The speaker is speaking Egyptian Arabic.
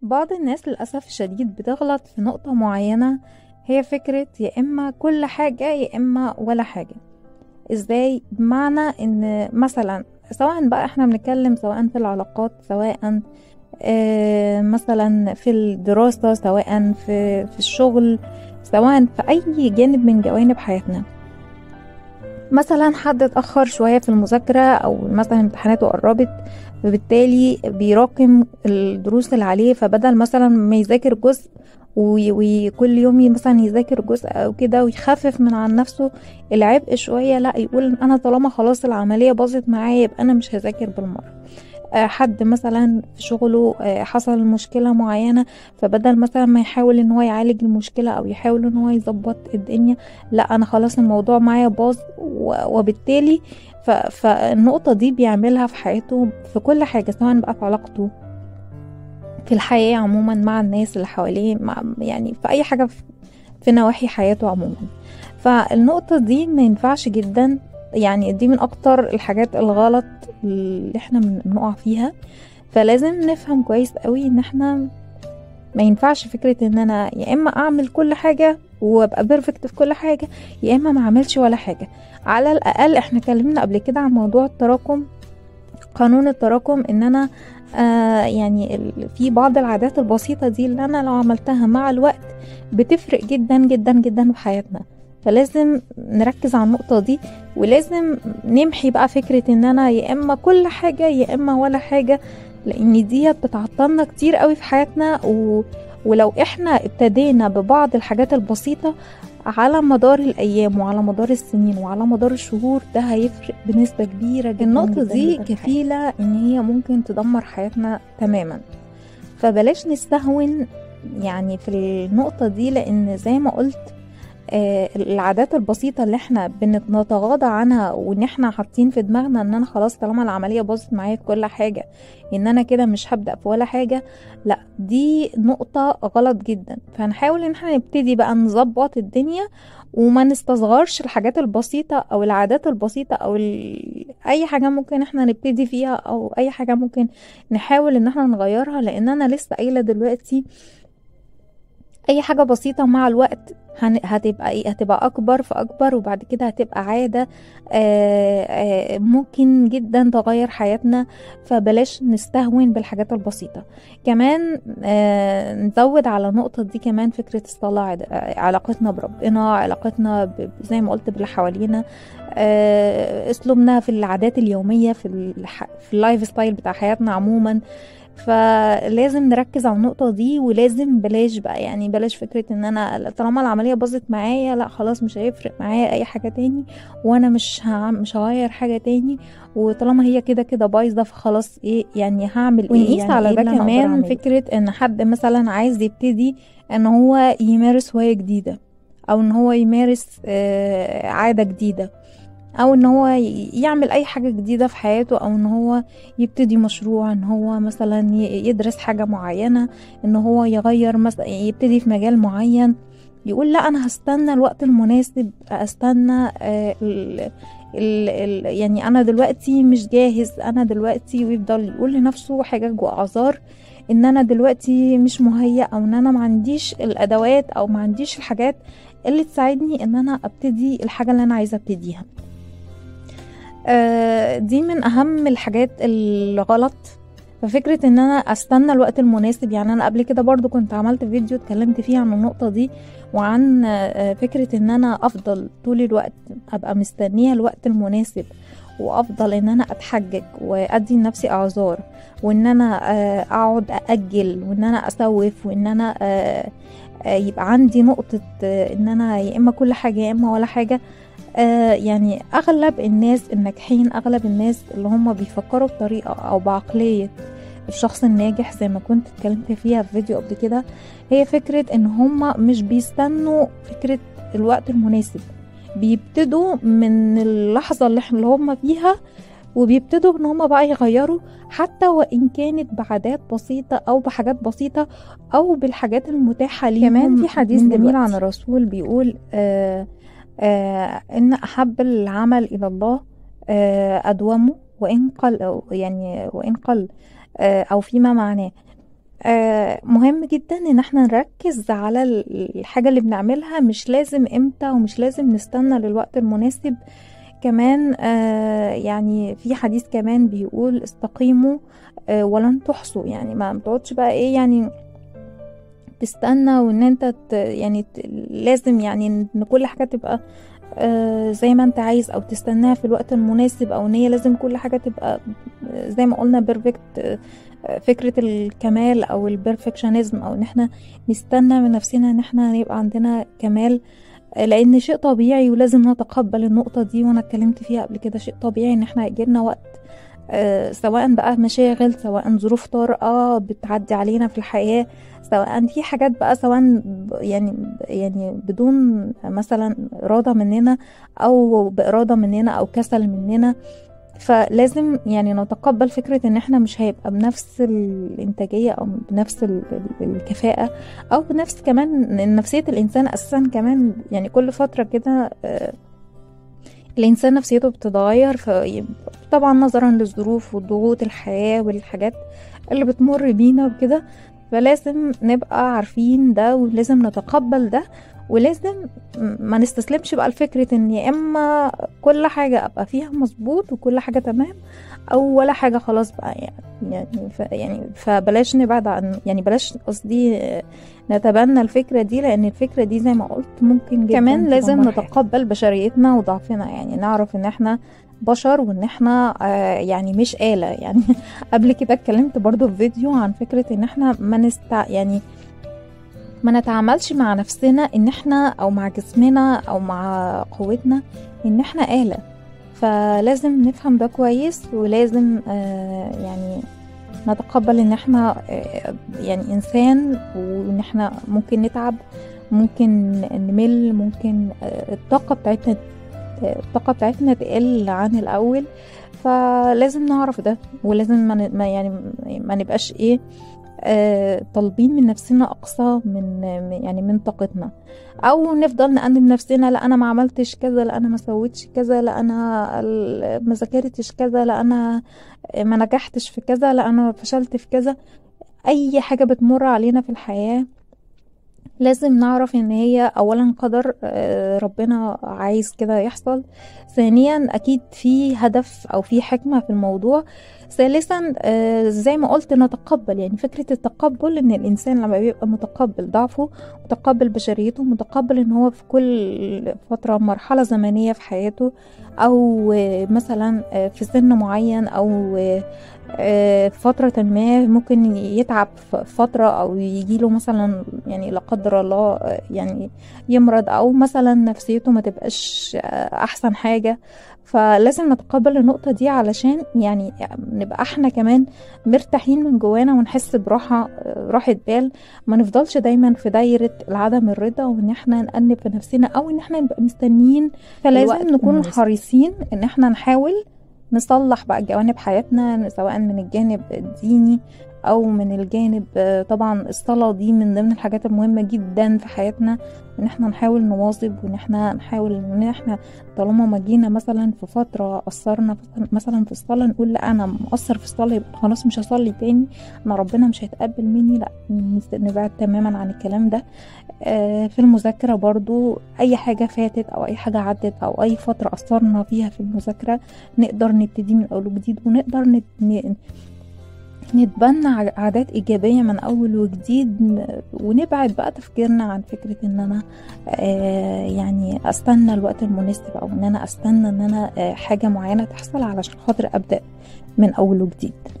بعض الناس للأسف الشديد بتغلط في نقطة معينة هي فكرة يا إما كل حاجة يا إما ولا حاجة إزاي بمعنى إن مثلا سواء بقى إحنا بنتكلم سواء في العلاقات سواء آه مثلا في الدراسة سواء في, في الشغل سواء في أي جانب من جوانب حياتنا مثلا حد اتأخر شوية في المذاكرة أو مثلا امتحاناته قربت فبالتالي بيراكم الدروس اللي عليه فبدل مثلا ما يذاكر جزء وكل يوم مثلا يذاكر جزء او كده ويخفف من عن نفسه العبء شويه لا يقول انا طالما خلاص العمليه باظت معايا يبقى انا مش هذاكر بالمره حد مثلا في شغله حصل مشكلة معينة فبدل مثلا ما يحاول ان هو يعالج المشكلة او يحاول ان هو يظبط الدنيا لا انا خلاص الموضوع معايا باظ وبالتالي فالنقطة دي بيعملها في حياته في كل حاجة سواء بقى في علاقته في الحياة عموما مع الناس اللي حواليه مع يعني في أي حاجة في نواحي حياته عموما فالنقطة دي ما ينفعش جدا يعني دي من أكتر الحاجات الغلط اللي احنا بنقع فيها فلازم نفهم كويس قوي ان احنا ما ينفعش فكرة ان انا يا اما اعمل كل حاجة وابقى بيرفكت في كل حاجة يا اما ما اعملش ولا حاجة على الاقل احنا اتكلمنا قبل كده عن موضوع التراكم قانون التراكم ان انا آه يعني في بعض العادات البسيطة دي اللي انا لو عملتها مع الوقت بتفرق جدا جدا جدا في حياتنا فلازم نركز على النقطة دي ولازم نمحي بقى فكرة ان انا يا اما كل حاجة يا اما ولا حاجة لان ديت بتعطلنا كتير قوي في حياتنا و... ولو احنا ابتدينا ببعض الحاجات البسيطة على مدار الايام وعلى مدار السنين وعلى مدار الشهور ده هيفرق بنسبة كبيرة جدا النقطة دي كفيلة ان هي ممكن تدمر حياتنا تماما فبلاش نستهون يعني في النقطة دي لان زي ما قلت آه العادات البسيطة اللي احنا بنتغاضى عنها وان احنا حاطين في دماغنا ان انا خلاص طالما العملية باظت معايا في كل حاجة ان انا كده مش هبدأ في ولا حاجة لا دي نقطة غلط جدا فهنحاول ان احنا نبتدي بقى نظبط الدنيا وما نستصغرش الحاجات البسيطة او العادات البسيطة او اي حاجة ممكن احنا نبتدي فيها او اي حاجة ممكن نحاول ان احنا نغيرها لان انا لسه قايلة دلوقتي اي حاجة بسيطة مع الوقت هتبقى ايه هتبقى اكبر فاكبر وبعد كده هتبقى عادة آآ آآ ممكن جدا تغير حياتنا فبلاش نستهون بالحاجات البسيطة كمان نزود على النقطة دي كمان فكرة الصلاة علاقتنا بربنا علاقتنا زي ما قلت باللي حوالينا اسلوبنا في العادات اليومية في, الح... في اللايف ستايل بتاع حياتنا عموما فلازم نركز على النقطة دي ولازم بلاش بقى يعني بلاش فكرة ان انا طالما العملية باظت معايا لا خلاص مش هيفرق معايا اي حاجة تاني وانا مش ها مش هغير حاجة تاني وطالما هي كده كده بايظة فخلاص ايه يعني هعمل ايه ونقيس يعني على إيه ده كمان فكرة ان حد مثلا عايز يبتدي ان هو يمارس هواية جديدة او ان هو يمارس آه عادة جديدة او ان هو يعمل اي حاجة جديدة في حياته او ان هو يبتدي مشروع ان هو مثلا يدرس حاجة معينة ان هو يغير مثلا يبتدي في مجال معين يقول لا انا هستنى الوقت المناسب استنى آه ال ال ال يعني انا دلوقتي مش جاهز انا دلوقتي ويفضل يقول لنفسه حجج واعذار ان انا دلوقتي مش مهيأ او ان انا ما عنديش الادوات او ما عنديش الحاجات اللي تساعدني ان انا ابتدي الحاجة اللي انا عايزة ابتديها دي من اهم الحاجات الغلط ففكرة ان انا استنى الوقت المناسب يعني انا قبل كده برضو كنت عملت فيديو اتكلمت فيه عن النقطة دي وعن فكرة ان انا افضل طول الوقت ابقى مستنية الوقت المناسب وافضل ان انا اتحجج وادي لنفسي اعذار وان انا اقعد ااجل وان انا اسوف وان انا يبقى عندي نقطة ان انا يا اما كل حاجة يا اما ولا حاجة آه يعني اغلب الناس الناجحين اغلب الناس اللي هم بيفكروا بطريقه او بعقليه الشخص الناجح زي ما كنت اتكلمت فيها في فيديو قبل كده هي فكره ان هم مش بيستنوا فكره الوقت المناسب بيبتدوا من اللحظه اللي هم فيها وبيبتدوا ان هم بقى يغيروا حتى وان كانت بعادات بسيطه او بحاجات بسيطه او بالحاجات المتاحه ليهم كمان في حديث جميل عن الرسول بيقول آه آه إن أحب العمل إلى الله آه أدومه وإن قل يعني وإن قل آه أو فيما معناه آه، مهم جدا ان احنا نركز على ال- الحاجة اللي بنعملها مش لازم امتى ومش لازم نستنى للوقت المناسب كمان آه، يعني في حديث كمان بيقول استقيموا آه، ولن تحصوا يعني ما تقعدش بقى ايه يعني تستنى وان انت ت- يعني ت- لازم يعني ان كل حاجة تبقى آه، زي ما انت عايز او تستناها في الوقت المناسب او ان هي لازم كل حاجة تبقى آه، زي ما قلنا بيرفكت فكرة الكمال او البرفكشنزم او ان احنا نستنى من نفسنا ان احنا يبقى عندنا كمال آه، لان شيء طبيعي ولازم نتقبل النقطة دي وانا اتكلمت فيها قبل كده شيء طبيعي ان احنا يجيلنا وقت آه، سواء بقى مشاغل سواء ظروف طارئة بتعدي علينا في الحياة سواء في حاجات بقى سواء ب- يعني يعني بدون مثلا إرادة مننا أو بإرادة مننا أو كسل مننا فلازم يعني نتقبل فكرة ان احنا مش هيبقى بنفس الانتاجية او بنفس ال- ال- الكفاءة او بنفس كمان إن نفسية الانسان اساسا كمان يعني كل فترة كده آه، الانسان نفسيته بتتغير ف- طبعا نظرا للظروف وضغوط الحياة والحاجات اللي بتمر بينا وكده فلازم نبقى عارفين ده ولازم نتقبل ده ولازم ما نستسلمش بقى لفكرة ان يا اما كل حاجة ابقى فيها مظبوط وكل حاجة تمام او ولا حاجة خلاص بقى يعني يعني ف يعني فبلاش نبعد عن يعني بلاش قصدي آه، نتبنى الفكرة دي لان الفكرة دي زي ما قلت ممكن جدا كمان لازم تدمر نتقبل بشريتنا وضعفنا يعني نعرف ان احنا بشر وان احنا آه، يعني مش آلة يعني قبل كده اتكلمت برضو في فيديو عن فكرة ان احنا ما نستع يعني ما نتعاملش مع نفسنا ان احنا او مع جسمنا او مع قوتنا ان احنا آلة فلازم نفهم ده كويس ولازم آه يعني نتقبل ان احنا آه يعني انسان وان احنا ممكن نتعب ممكن نمل ممكن آه الطاقة بتاعتنا الطاقة بتاعتنا تقل عن الأول فلازم نعرف ده ولازم ما ن- ما يعني ما نبقاش ايه آه، طالبين من نفسنا اقصى من من- يعني من طاقتنا او نفضل نأنب نفسنا لا انا ما عملتش كذا لا انا ما سويتش كذا لا انا ال- ما ذاكرتش كذا لا انا ما نجحتش في كذا لا انا فشلت في كذا اي حاجة بتمر علينا في الحياة لازم نعرف ان هي اولا قدر آه، ربنا عايز كده يحصل ثانيا اكيد في هدف او في حكمة في الموضوع ثالثا آه، زي ما قلت نتقبل يعني فكرة التقبل ان الانسان لما بيبقى متقبل ضعفه متقبل بشريته متقبل ان هو في كل فترة مرحلة زمنية في حياته او آه، مثلا آه، في سن معين او آه، آه، فترة ما ممكن يتعب في فترة أو يجيله مثلا يعني لا قدر الله آه، يعني يمرض أو مثلا نفسيته ما تبقاش آه، أحسن حاجة فلازم نتقبل النقطة دي علشان يعني نبقى احنا كمان مرتاحين من جوانا ونحس براحة آه، راحة بال ما نفضلش دايما في دايرة العدم الرضا وان احنا نأنب في نفسنا او ان احنا نبقى مستنيين فلازم الوقت نكون المناسب. حريصين ان احنا نحاول نصلح بقى جوانب حياتنا سواء من الجانب الديني او من الجانب آه، طبعا الصلاة دي من ضمن الحاجات المهمة جدا في حياتنا ان احنا نحاول نواظب وان احنا نحاول ان احنا طالما ما جينا مثلا في فترة قصرنا مثلا في الصلاة نقول لا انا مقصر في الصلاة يبقى خلاص مش هصلي تاني انا ربنا مش هيتقبل مني لا نس- نبعد تماما عن الكلام ده آه، في المذاكرة برضو أي حاجة فاتت أو أي حاجة عدت أو أي فترة قصرنا فيها في المذاكرة نقدر نبتدي من أول وجديد ونقدر نت... ن- نتبنى ع- عادات إيجابية من أول وجديد م- ونبعد بقى تفكيرنا عن فكرة إن أنا آه يعني أستنى الوقت المناسب أو إن أنا أستنى إن أنا آه حاجة معينة تحصل علشان خاطر أبدأ من أول وجديد